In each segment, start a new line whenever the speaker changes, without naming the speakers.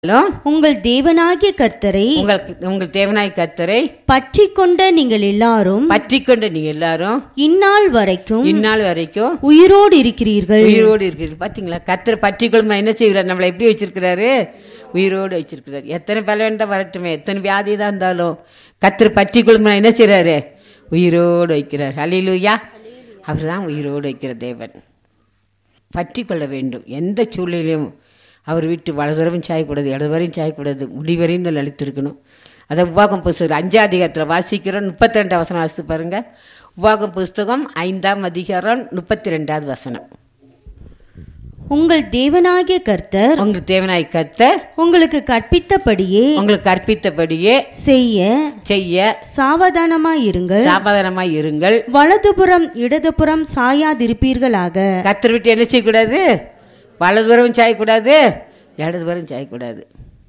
உங்கள் தேவனாகிய கர்த்தரை
உங்களுக்கு உங்கள் தேவனாய் கர்த்தரை
பற்றி கொண்ட நீங்கள் எல்லாரும்
பற்றி கொண்டு நீங்க எல்லாரும்
இந்நாள் வரைக்கும்
இந்நாள் வரைக்கும்
உயிரோடு இருக்கிறீர்கள்
உயிரோடு இருக்கிறீர்கள் பாத்தீங்களா கர்த்தர் பற்றி கொள்ளுமா என்ன செய்கிறார் நம்மளை எப்படி வச்சிருக்கிறாரு உயிரோடு வச்சிருக்கிறார் எத்தனை பலவன் தான் வரட்டுமே எத்தனை வியாதி தான் இருந்தாலும் கர்த்தர் பற்றி கொள்ளுமா என்ன செய்றாரு உயிரோடு வைக்கிறார் ஹalleluya அவர் தான் உயிரோடு வைக்கிற தேவன் பற்றி கொள்ள வேண்டும் எந்த சூழ்நிலையும் அவர் வீட்டு வலதுவரையும் சாயக்கூடாது இடதுவரையும் சாயக்கூடாது முடிவரையும் தான் அழித்திருக்கணும் அதை உவாகம் புஸ்தகம் அஞ்சாம் அதிகாரத்தில் வாசிக்கிறோம் முப்பத்தி ரெண்டாம் வசனம் வாசித்து பாருங்க உவாகம் புஸ்தகம் ஐந்தாம் அதிகாரம் முப்பத்தி ரெண்டாவது வசனம்
உங்கள் தேவனாகிய கர்த்தர்
உங்களுக்கு தேவனாய் கர்த்தர்
உங்களுக்கு கற்பித்தபடியே
உங்களுக்கு கற்பித்தபடியே
செய்ய
செய்ய
சாவதானமாயிருங்கள்
சாபாதானமாய் இருங்கள்
வலதுபுறம் இடதுபுறம் சாயாதிருப்பீர்களாக
கத்தர் விட்டு என்ன செய்யக்கூடாது வலதுபுறம் சாயக்கூடாது இடதுபுறம் சாயக்கூடாது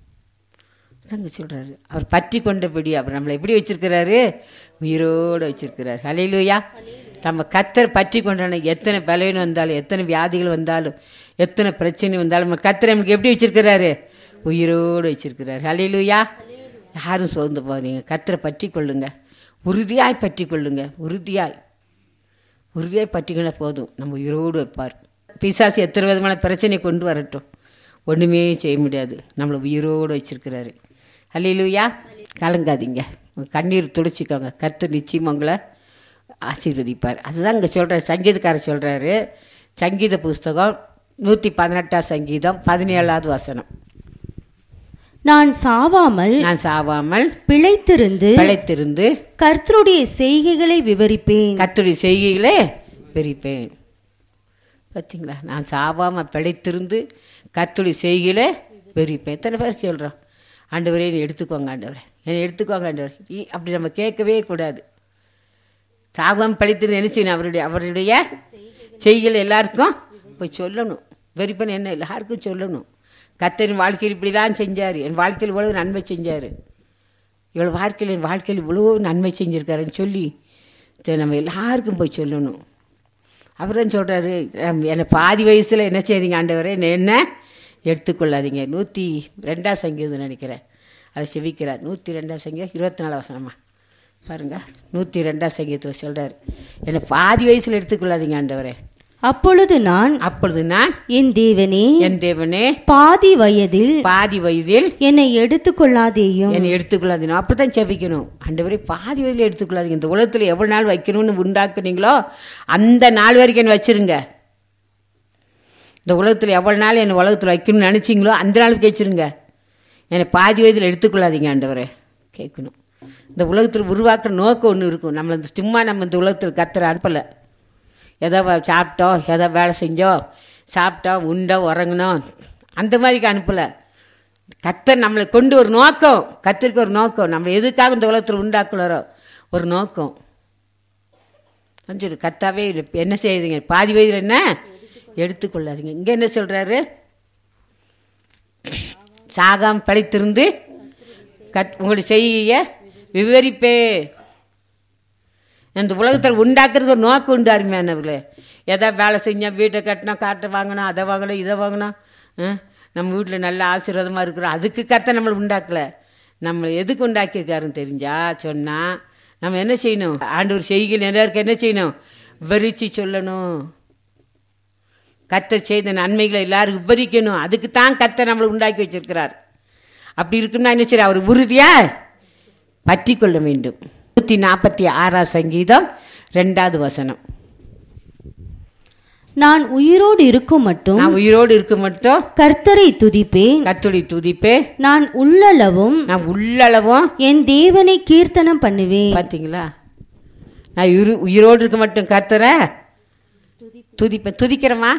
அங்க சொல்றாரு அவர் பற்றி கொண்டபடி அவர் நம்மளை எப்படி வச்சிருக்கிறாரு உயிரோடு வச்சிருக்கிறார் ஹalleluya நம்ம கத்தர் பற்றி கொண்டான எத்தனை பலவீனம் வந்தாலும் எத்தனை வியாதிகள் வந்தாலும் எத்தனை பிரச்சனை வந்தாலும் நம்ம கத்தர் நமக்கு எப்படி வச்சிருக்கிறாரு உயிரோடு வச்சிருக்கிறார் ஹalleluya யாரும் சோர்ந்து போகாதீங்க கத்தரை பற்றி கொள்ளுங்க உறுதியாய் பற்றி கொள்ளுங்க உறுதியாய் உறுதியாய் பற்றிக்கினா போதும் நம்ம உயிரோடு வைப்பார் பிசாசு எத்தனை விதமான பிரச்சனை கொண்டு வரட்டும் ஒன்றுமே செய்ய முடியாது நம்மளை உயிரோடு வச்சிருக்கிறாரு அல்லையிலூயா கலங்காதீங்க உங்க கண்ணீர் துடைச்சிக்கோங்க கர்த்தர் நிச்சயம் உங்களை ஆசீர்வதிப்பார் அதுதான் இங்கே சொல்கிறார் சங்கீதக்காரர் சொல்கிறாரு சங்கீத புஸ்தகம் நூற்றி பதினெட்டாம் சங்கீதம் பதினேழாவது வசனம்
நான் சாவாமல்
நான் சாவாமல்
பிழைத்திருந்து
பிழைத்திருந்து
கர்த்தருடைய செய்கைகளை விவரிப்பேன்
கத்துடைய செய்கைகளே பிரிப்பேன் பார்த்தீங்களா நான் சாவாமல் பிழைத்திருந்து கத்துடைய செய்கையிலே பிரிப்பேன் எத்தனை பேர் சொல்கிறோம் ஆண்டவரே என்னை எடுத்துக்கோங்க ஆண்டவரே என்னை எடுத்துக்கோங்க ஆண்டவர் இ- அப்படி நம்ம கேட்கவே கூடாது சாகாமல் பிழைத்திருந்து என்ன செய்யணும் அவருடைய அவருடைய செய்கைகள் எல்லாருக்கும் போய் சொல்லணும் வெறிப்பன் என்ன எல்லாருக்கும் சொல்லணும் கத்தரின் வாழ்க்கையில் இப்படிலாம் செஞ்சார் என் வாழ்க்கையில் இவ்வளவு நன்மை செஞ்சார் இவ்வளோ வாழ்க்கையில் என் வாழ்க்கையில் இவ்வளோ நன்மை செஞ்சுருக்காருன்னு சொல்லி இதை நம்ம எல்லாருக்கும் போய் சொல்லணும் அவர் தான் சொல்கிறாரு என்னை பாதி வயசில் என்ன செய்றீங்க ஆண்டவரே என்னை என்ன எடுத்துக்கொள்ளாதீங்க நூற்றி ரெண்டாம் சங்கீதம் நினைக்கிறேன் அதை செவிக்கிறார் நூற்றி ரெண்டாம் சங்கீதம் இருபத்தி நாலு வசனமா பாருங்க நூற்றி ரெண்டாம் சங்கீதத்தில் சொல்கிறார் என்னை பாதி வயசில் எடுத்துக்கொள்ளாதீங்க ஆண்டவரே
அப்பொழுது நான்
அப்பொழுது நான்
என் தேவனே
என் தேவனே
பாதி வயதில்
பாதி வயதில்
என்னை எடுத்துக்கொள்ளாதேயும்
என்னை எடுத்துக்கொள்ளாதீங்க அப்படி தான் ஜெபிக்கணும் ஆண்டவரே பாதி வயதில் எடுத்துக்கொள்ளாதீங்க இந்த உலகத்தில் எவ்வளோ நாள் வைக்கணும்னு உண்டாக்குனீங்களோ அந்த நாள் வரைக்கும் என்னை வச்சிருங்க இந்த உலகத்தில் எவ்வளோ நாள் என்னை உலகத்தில் வைக்கணும்னு நினச்சிங்களோ அந்த நாளுக்கு வச்சிருங்க என்னை பாதி வயதில் எடுத்துக்கொள்ளாதீங்க ஆண்டவரே கேட்கணும் இந்த உலகத்தில் உருவாக்குற நோக்கம் ஒன்று இருக்கும் நம்மளை இந்த சும்மா நம்ம இந்த உலகத்தில் கத்துற அனுப்பலை ஏதோ வ- சாப்பிட்டோம் ஏதோ வேலை செஞ்சோம் சாப்பிட்டோம் உண்டோம் உறங்கினோம் அந்த மாதிரிக்கு அனுப்பலை கத்தர் நம்மளை கொண்டு ஒரு நோக்கம் கத்திரிக்க ஒரு நோக்கம் நம்ம எதுக்காக இந்த உலகத்தில் உண்டாக்குனாரோ ஒரு நோக்கம் சொல்லு கத்தாவே இது என்ன செய்யுதுங்க பாதி வயதில் என்ன எடுத்துக்கொள்ளாதீங்க இங்கே என்ன சொல்கிறாரு சாகாம படைத்திருந்து கத் உங்களுடைய செய்ய விவரிப்பே இந்த உலகத்தில் உண்டாக்குறதுக்கு ஒரு நோக்கம் உண்டு அருமையானவர்களே எதா வேலை செஞ்சோம் வீட்டை கட்டினோம் காட்டை வாங்கினோம் அதை வாங்கினோம் இதை வாங்கினோம் ஆ? நம்ம வீட்டில் நல்ல ஆசீர்வாதமாக இருக்கிறோம் அதுக்கு கத்த நம்மளை உண்டாக்கலை நம்மளை எதுக்கு உண்டாக்கியிருக்காருன்னு தெரிஞ்சா சொன்னால் நம்ம என்ன செய்யணும் ஆண்டவர் செய்கையில் எல்லாருக்கும் என்ன செய்யணும் விவரித்து சொல்லணும் கத்தர் செய்த நன்மைகளை எல்லாரும் விவரிக்கணும் அதுக்கு தான் கத்தர் நம்மளை உண்டாக்கி வச்சிருக்கிறார் அப்படி இருக்குன்னா என்ன சரி அவர் உறுதியா பற்றி கொள்ள வேண்டும் நூற்றி நாற்பத்தி ஆறாம் சங்கீதம் ரெண்டாவது வசனம்
நான் உயிரோடு இருக்கும் மட்டும்
நான் உயிரோடு இருக்க மட்டும்
கர்த்தரை துதிப்பேன்
கத்துடி துதிப்பே
நான் உள்ளளவும்
நான் உள்ளளவும்
என் தேவனை கீர்த்தனம் பண்ணுவேன்
பார்த்தீங்களா நான் உயிர் உயிரோடு இருக்க மட்டும் கத்துற துதிப்பேன் துதிக்கிறேம்மா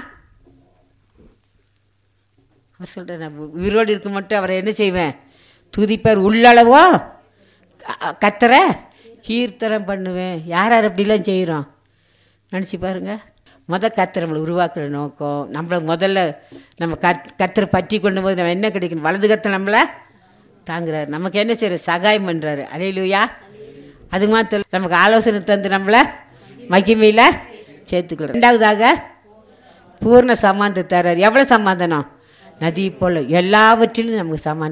அவர் சொல்கிறேன் நான் உ- உயிரோடு இருக்க மட்டும் அவரை என்ன செய்வேன் துதிப்பார் உள்ளளவோ க- கத்துற கீர்த்தனம் பண்ணுவேன் யார் யார் அப்படிலாம் செய்கிறோம் நினச்சி பாருங்க முத கத்தர் நம்மளை உருவாக்குற நோக்கம் நம்மளை முதல்ல நம்ம கத் கத்தரை பற்றி கொண்டு போது நம்ம என்ன கிடைக்கணும் வலது கத்தை நம்மளை தாங்குறாரு நமக்கு என்ன செய்யற சகாயம் பண்ணுறாரு அலையிலுயா அது மாத்திரம் நமக்கு ஆலோசனை தந்து நம்மளை மகிமையில் சேர்த்துக்கிறோம் ரெண்டாவதாக பூர்ண சமாதானம் தர்றாரு எவ்வளோ சமாதானம் நதி போல எல்லாவற்றிலும் நமக்கு சமான்